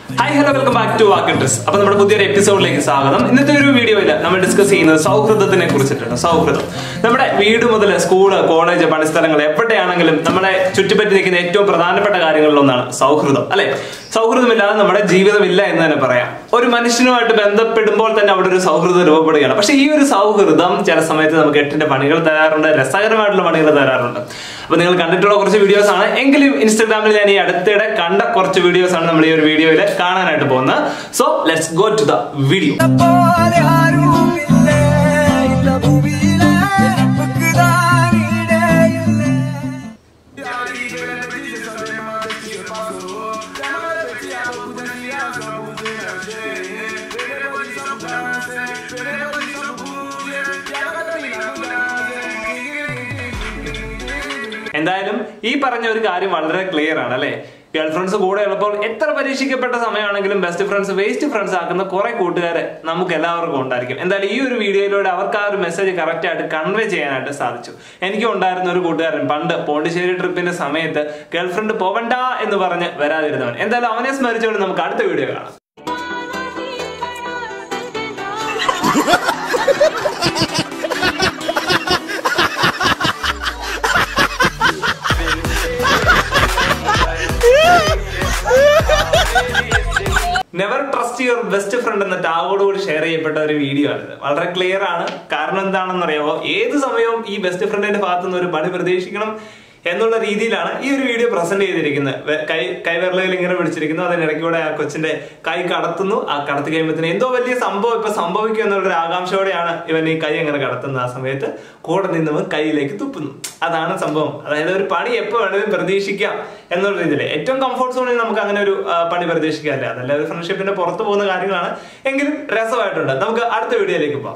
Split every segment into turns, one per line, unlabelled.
Hi hello welcome back to walk dress അപ്പൊ നമ്മുടെ പുതിയൊരു എപ്പിസോഡിലേക്ക് സ്വാഗതം ഇന്നത്തെ ഒരു വീഡിയോയിൽ നമ്മൾ ഡിസ്കസ് ചെയ്യുന്നത് സൗഹൃദത്തിനെ കുറിച്ചിട്ടാണ് സൗഹൃദം നമ്മുടെ വീട് മുതൽ സ്കൂള് കോളേജ് പണിസ്ഥലങ്ങൾ എവിടെയാണെങ്കിലും നമ്മളെ ചുറ്റിപ്പറ്റി നിൽക്കുന്ന ഏറ്റവും പ്രധാനപ്പെട്ട കാര്യങ്ങളിലൊന്നാണ് സൗഹൃദം അല്ലെ സൗഹൃദമില്ലാതെ നമ്മുടെ ജീവിതമില്ല എന്ന് തന്നെ പറയാം ഒരു മനുഷ്യനുമായിട്ട് ബന്ധപ്പെടുമ്പോൾ തന്നെ അവിടെ ഒരു സൗഹൃദം രൂപപ്പെടുകയാണ് പക്ഷെ ഈ ഒരു സൗഹൃദം ചില സമയത്ത് നമുക്ക് എട്ടിന്റെ പണികൾ തരാറുണ്ട് രസകരമായിട്ടുള്ള പണികൾ തരാറുണ്ട് അപ്പൊ നിങ്ങൾ കണ്ടിട്ടുള്ള കുറച്ച് വീഡിയോസ് ആണ് എങ്കിലും ഇൻസ്റ്റാഗ്രാമിൽ ഞാൻ ഈ അടുത്തിടെ കണ്ട കുറച്ച് വീഡിയോസ് ആണ് നമ്മൾ ഈ ഒരു വീഡിയോയിൽ കാണാനായിട്ട് പോകുന്നത് so let's go to the video
പോലെ ആരുമില്ലേ ഇല്ല ഭൂമിയിലെ നമുക്കുതാനിടയില്ലേ
എന്തായാലും ഈ പറഞ്ഞ ഒരു കാര്യം വളരെ ക്ലിയർ ആണ് അല്ലെ ഗേൾ ഫ്രണ്ട്സ് കൂടെ ഉള്ളപ്പോൾ എത്ര പരീക്ഷിക്കപ്പെട്ട സമയമാണെങ്കിലും ബെസ്റ്റ് ഫ്രണ്ട്സ് വേസ്റ്റ് ഫ്രണ്ട്സ് ആക്കുന്ന കുറെ കൂട്ടുകാരെ നമുക്ക് എല്ലാവർക്കും ഉണ്ടായിരിക്കും എന്തായാലും ഈ ഒരു വീഡിയോയിലൂടെ അവർക്ക് ആ ഒരു മെസ്സേജ് കറക്റ്റ് ആയിട്ട് കൺവേ ചെയ്യാനായിട്ട് സാധിച്ചു എനിക്കും ഉണ്ടായിരുന്ന ഒരു കൂട്ടുകാരൻ പണ്ട് പോണ്ടിച്ചേരി ട്രിപ്പിന്റെ സമയത്ത് ഗേൾ ഫ്രണ്ട് പോവണ്ട എന്ന് പറഞ്ഞ് വരാതിരുന്നവൻ എന്തായാലും അവനെ സ്മരിച്ചുകൊണ്ട് നമുക്ക് അടുത്ത വീഡിയോ കാണാം never trust your best friend എന്ന ടാഗോടുകൂടി ഷെയർ ചെയ്യപ്പെട്ട ഒരു വീഡിയോ ആണിത് വളരെ ക്ലിയർ ആണ് കാരണം എന്താണെന്ന് അറിയാമോ ഏത് സമയവും ഈ ബെസ്റ്റ് ഫ്രണ്ടിന്റെ ഭാഗത്തു നിന്ന് ഒരു പണി പ്രതീക്ഷിക്കണം എന്നുള്ള രീതിയിലാണ് ഈ ഒരു വീഡിയോ പ്രസന്റ് ചെയ്തിരിക്കുന്നത് വെ- കൈ കൈവിരലുകൾ ഇങ്ങനെ പിടിച്ചിരിക്കുന്നു അതിനിടയ്ക്കൂടെ ആ കൊച്ചിന്റെ കൈ കടത്തുന്നു ആ കടത്തി കഴിയുമ്പോഴത്തേന് എന്തോ വലിയ സംഭവം ഇപ്പൊ സംഭവിക്കും എന്നുള്ള ഒരു ആകാംക്ഷയോടെയാണ് ഇവൻ ഈ കൈ അങ്ങനെ കടത്തുന്നത് ആ സമയത്ത് കൂടെ നിന്നവൻ കൈയിലേക്ക് തുപ്പുന്നു അതാണ് സംഭവം അതായത് ഒരു പണി എപ്പോ വേണമെങ്കിലും പ്രതീക്ഷിക്കാം എന്നുള്ള രീതിയിൽ ഏറ്റവും കംഫോർട്ട് സോണിൽ നമുക്ക് അങ്ങനെ ഒരു ആ, പണി പ്രതീക്ഷിക്കാറില്ല അതല്ല ഒരു ഫ്രണ്ട്ഷിപ്പിന്റെ പുറത്തു പോകുന്ന കാര്യങ്ങളാണ് എങ്കിലും രസമായിട്ടുണ്ട് നമുക്ക് അടുത്ത വീഡിയോയിലേക്ക് പോവാം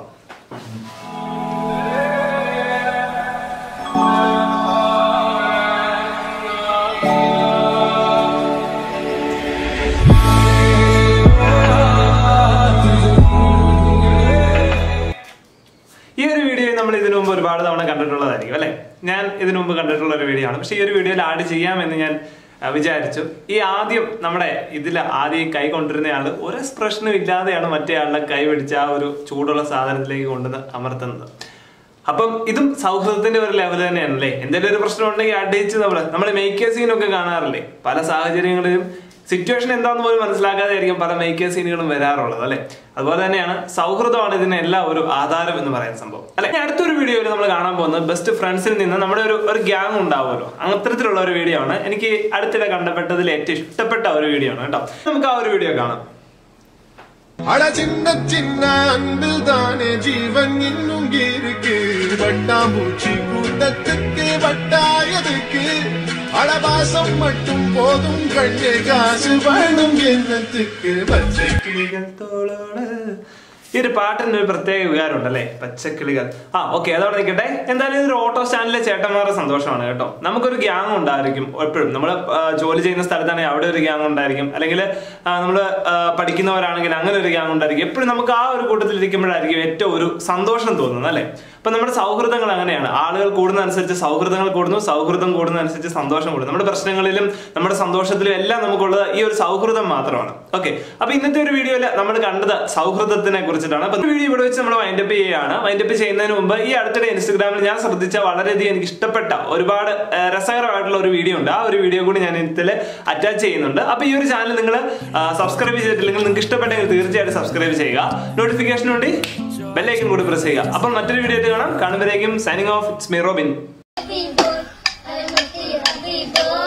ഈ ഒരു വീഡിയോ നമ്മൾ ഇതിനു മുമ്പ് ഒരുപാട് തവണ കണ്ടിട്ടുള്ളതായിരിക്കും അല്ലെ ഞാൻ ഇതിനു മുമ്പ് കണ്ടിട്ടുള്ള ഒരു വീഡിയോ ആണ് പക്ഷെ ഈ ഒരു വീഡിയോയിൽ ആഡ് ചെയ്യാമെന്ന് ഞാൻ ആ, വിചാരിച്ചു ഈ ആദ്യം നമ്മുടെ ഇതിൽ ആദ്യം ഈ കൈ കൊണ്ടിരുന്ന ആള് ഒരു എക്സ്പ്രഷനും ഇല്ലാതെയാണ് മറ്റേ ആളുടെ കൈ പിടിച്ച ആ ഒരു ചൂടുള്ള സാധനത്തിലേക്ക് കൊണ്ടുവന്ന് അമർത്തുന്നത് അപ്പം ഇതും സൗഹൃദത്തിന്റെ ഒരു ലെവൽ തന്നെയാണ് അല്ലേ എന്തെങ്കിലും ഒരു പ്രശ്നം ഉണ്ടെങ്കിൽ അടിച്ച് നമ്മള് നമ്മൾ മേക്കേഴ്സ് സീനൊക്കെ കാണാറില്ലേ പല സാഹചര്യങ്ങളിലും സിറ്റുവേഷൻ എന്താന്ന് പോലും മനസ്സിലാക്കാതെ ആയിരിക്കും പല മേക്കേഴ്സ് സീനുകളും വരാറുള്ളത് അല്ലെ അതുപോലെ തന്നെയാണ് സൗഹൃദമാണ് ഇതിനെല്ലാം ഒരു ആധാരം എന്ന് പറയുന്ന സംഭവം അല്ലെ ഇനി അടുത്തൊരു വീഡിയോയിൽ നമ്മൾ കാണാൻ പോകുന്നത് ബെസ്റ്റ് ഫ്രണ്ട്സിൽ നിന്ന് നമ്മുടെ ഒരു ഒരു ഗ്യാങ് ഉണ്ടാവുമല്ലോ അത്തരത്തിലുള്ള ഒരു വീഡിയോ ആണ് എനിക്ക് അടുത്തിടെ കണ്ടപ്പെട്ടതിൽ ഏറ്റവും ഇഷ്ടപ്പെട്ട ഒരു വീഡിയോ ആണ് കേട്ടോ നമുക്ക് ആ ഒരു വീഡിയോ കാണാം
அட சின்ன சின்ன அன்பில் தானே ஜீவன் இன்னும் இருக்கு வட்டாம்பூச்சி கூட்டத்துக்கு வட்டாயதுக்கு அடபாசம் மட்டும் போதும் கண்ணே காசு வேணும் என்னத்துக்கு பச்சை
കിളികൾ തോളോട് ഈ ഒരു പാട്ടിന് ഒരു പ്രത്യേക വികാരമുണ്ട് അല്ലേ പച്ചക്കിളികൾ ആ ഓക്കെ അതവിടെ നിൽക്കട്ടെ എന്തായാലും ഇതൊരു ഓട്ടോ സ്റ്റാൻഡിലെ ചേട്ടന്മാരുടെ സന്തോഷമാണ് കേട്ടോ നമുക്കൊരു ഗ്യാങ് ഉണ്ടായിരിക്കും എപ്പോഴും നമ്മൾ ജോലി ചെയ്യുന്ന സ്ഥലത്താണെങ്കിൽ അവിടെ ഒരു ഗ്യാങ് ഉണ്ടായിരിക്കും അല്ലെങ്കിൽ നമ്മൾ പഠിക്കുന്നവരാണെങ്കിൽ അങ്ങനെ ഒരു ഗ്യാങ് ഉണ്ടായിരിക്കും എപ്പോഴും നമുക്ക് ആ ഒരു കൂട്ടത്തിൽ ഇരിക്കുമ്പോഴായിരിക്കും ഏറ്റവും ഒരു സന്തോഷം തോന്നുന്നത് അല്ലേ അപ്പൊ നമ്മുടെ സൗഹൃദങ്ങൾ അങ്ങനെയാണ് ആളുകൾ കൂടുന്നതനുസരിച്ച് സൗഹൃദങ്ങൾ കൂടുന്നു സൗഹൃദം കൂടുന്നതനുസരിച്ച് സന്തോഷം കൂടുന്നു നമ്മുടെ പ്രശ്നങ്ങളിലും നമ്മുടെ സന്തോഷത്തിലും എല്ലാം നമുക്കുള്ളത് ഈ ഒരു സൗഹൃദം മാത്രമാണ് ഓക്കെ അപ്പൊ ഇന്നത്തെ ഒരു വീഡിയോയിൽ നമ്മൾ കണ്ടത് സൗഹൃദത്തിനെ കുറിച്ചിട്ടാണ് അപ്പൊ ഈ വീഡിയോ ഇവിടെ വെച്ച് നമ്മൾ വൈൻഡപ്പ് ചെയ്യുകയാണ് വൈൻഡപ്പ് ചെയ്യുന്നതിന് മുമ്പ് ഈ അടുത്തിടെ ഇൻസ്റ്റഗ്രാമിൽ ഞാൻ ശ്രദ്ധിച്ച വളരെയധികം എനിക്ക് ഇഷ്ടപ്പെട്ട ഒരുപാട് ആ, രസകരമായിട്ടുള്ള ഒരു വീഡിയോ ഉണ്ട് ആ ഒരു വീഡിയോ കൂടി ഞാൻ ഇതിൽ അറ്റാച്ച് ചെയ്യുന്നുണ്ട് അപ്പൊ ഈ ഒരു ചാനൽ നിങ്ങൾ സബ്സ്ക്രൈബ് ചെയ്തിട്ടില്ലെങ്കിൽ നിങ്ങൾക്ക് ഇഷ്ടപ്പെട്ടെങ്കിൽ തീർച്ചയായിട്ടും സബ്സ്ക്രൈബ് ചെയ്യുക നോട്ടിഫിക്കേഷൻ വേണ്ടി ബെല്ലൈക്കൻ കൂടി പ്രസ് ചെയ്യുക അപ്പോൾ മറ്റൊരു വീഡിയോ ആയിട്ട് കാണാം കാണുമ്പോഴേക്കും signing off it's me Robin
Happy boy, happy, happy boy.